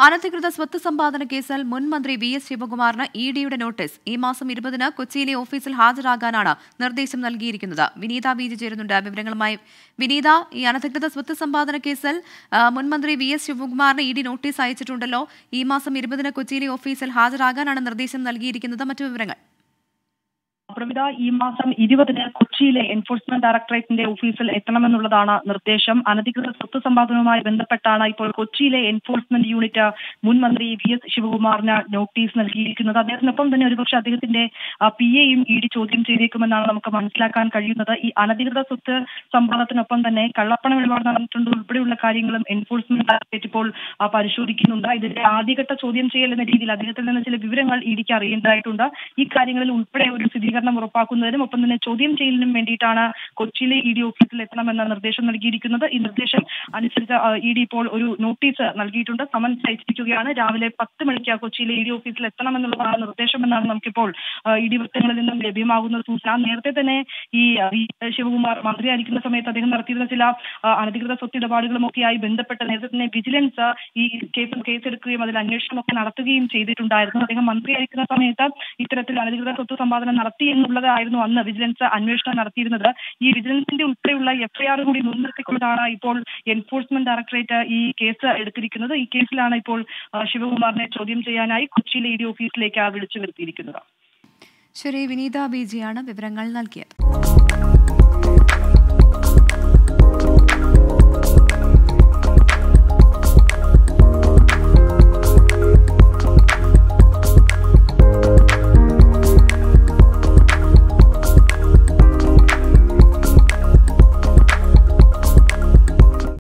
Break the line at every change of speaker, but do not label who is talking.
അനധികൃത സ്വത്ത് സമ്പാദന കേസിൽ മുൻ മന്ത്രി വി എസ് ശിവകുമാറിന് ഇ ഡിയുടെ നോട്ടീസ് ഈ മാസം ഇരുപതിന് കൊച്ചിയിലെ ഓഫീസിൽ ഹാജരാകാനാണ് നിർദ്ദേശം നൽകിയിരിക്കുന്നത് വിനീത ബീജി ചേരുന്നുണ്ട് വിവരങ്ങളുമായി വിനീത ഈ അനധികൃത സ്വത്ത് സമ്പാദന കേസിൽ ആ, മുൻ മന്ത്രി വി എസ് ശിവകുമാറിന് ഇ ഡി നോട്ടീസ് അയച്ചിട്ടുണ്ടല്ലോ ഈ മാസം ഇരുപതിന് കൊച്ചിയിലെ ഓഫീസിൽ ഹാജരാകാനാണ് നിർദ്ദേശം നൽകിയിരിക്കുന്നത് മറ്റു വിവരങ്ങൾ
പ്രമിത ഈ മാസം ഇരുപതിന് കൊച്ചിയിലെ എൻഫോഴ്സ്മെന്റ് ഡയറക്ടറേറ്റിന്റെ ഓഫീസിൽ എത്തണമെന്നുള്ളതാണ് നിർദ്ദേശം അനധികൃത സ്വത്ത് സമ്പാദനവുമായി ബന്ധപ്പെട്ടാണ് ഇപ്പോൾ കൊച്ചിയിലെ എൻഫോഴ്സ്മെന്റ് യൂണിറ്റ് മുൻ മന്ത്രി വി എസ് ശിവകുമാറിന് നോട്ടീസ് നൽകിയിരിക്കുന്നത് അദ്ദേഹത്തിനൊപ്പം തന്നെ ഒരുപക്ഷെ അദ്ദേഹത്തിന്റെ പി എയും ഇ ഡി ചോദ്യം ചെയ്തേക്കുമെന്നാണ് നമുക്ക് മനസ്സിലാക്കാൻ കഴിയുന്നത് ഈ അനധികൃത സ്വത്ത് സമ്പാദനത്തിനൊപ്പം തന്നെ കള്ളപ്പണം ഇടപാട് നടന്നിട്ടുണ്ട് ഉൾപ്പെടെയുള്ള കാര്യങ്ങളും എൻഫോഴ്സ്മെന്റ് ഡയറക്ടറേറ്റ് ഇപ്പോൾ ആ, പരിശോധിക്കുന്നുണ്ട് ഇതിന്റെ ആദ്യഘട്ട ചോദ്യം ചെയ്യൽ എന്ന രീതിയിൽ അദ്ദേഹത്തിൽ നിന്ന് ചില വിവരങ്ങൾ ഇ ഡിക്ക് അറിയേണ്ടതായിട്ടുണ്ട് ഈ കാര്യങ്ങളിൽ ഉൾപ്പെടെ ഒരു സ്ഥിരീകരണം ഉറപ്പാക്കുന്നതിനും ഒപ്പം തന്നെ ചോദ്യം ചെയ്യലിനും വേണ്ടിയിട്ടാണ് കൊച്ചിയിലെ ഇ ഡി ഓഫീസിൽ എത്തണമെന്ന നിർദ്ദേശം നൽകിയിരിക്കുന്നത് ഈ നിർദ്ദേശം അനുസരിച്ച് ഇ ഡി ഇപ്പോൾ ഒരു നോട്ടീസ് നൽകിയിട്ടുണ്ട് സമൻസ് അയച്ചിരിക്കുകയാണ് രാവിലെ പത്ത് മണിക്ക് കൊച്ചിയിലെ ഇ ഡി ഓഫീസിൽ എത്തണമെന്നുള്ളതാണ് നിർദ്ദേശമെന്നാണ് നമുക്കിപ്പോൾ ഇ ഡി വൃത്തങ്ങളിൽ നിന്നും ലഭ്യമാകുന്ന സൂചന നേരത്തെ തന്നെ ഈ ആ, വി ശിവകുമാർ മന്ത്രിയായിരിക്കുന്ന സമയത്ത് അദ്ദേഹം നടത്തിയിരുന്ന ചില ആ, അനധികൃത സ്വത്ത് ഇടപാടുകളുമൊക്കെയായി ബന്ധപ്പെട്ട് നേരത്തെ തന്നെ വിജിലൻസ് ഈ കേസിൽ കേസെടുക്കുകയും അതിൽ അന്വേഷണമൊക്കെ നടത്തുകയും ചെയ്തിട്ടുണ്ടായിരുന്നു അദ്ദേഹം മന്ത്രിയായിരിക്കുന്ന സമയത്ത് ഇത്തരത്തിൽ അനധികൃത സ്വത്ത് സമ്പാദനം നടത്തി എന്നുള്ളതായിരുന്നു അന്ന് വിജിലൻസ് അന്വേഷണം നടത്തിയിരുന്നത് ഈ വിജിലൻസിന്റെ ഉൾപ്പെടെയുള്ള എഫ്ഐആർ കൂടി മുൻനിർത്തിക്കൊണ്ടാണ് ഇപ്പോൾ എൻഫോഴ്സ്മെന്റ് ഡയറക്ടറേറ്റ് ഈ കേസ് എടുത്തിരിക്കുന്നത് ഈ കേസിലാണ് ഇപ്പോൾ ആ, ശിവകുമാറിനെ ചോദ്യം ചെയ്യാനായി കൊച്ചിയിലെ ഇ ഡി ഓഫീസിലേക്ക് വിളിച്ചു വരുത്തിയിരിക്കുന്നത്
ശരി വിനീത ബീജിയാണ് വിവരങ്ങൾ നൽകിയത്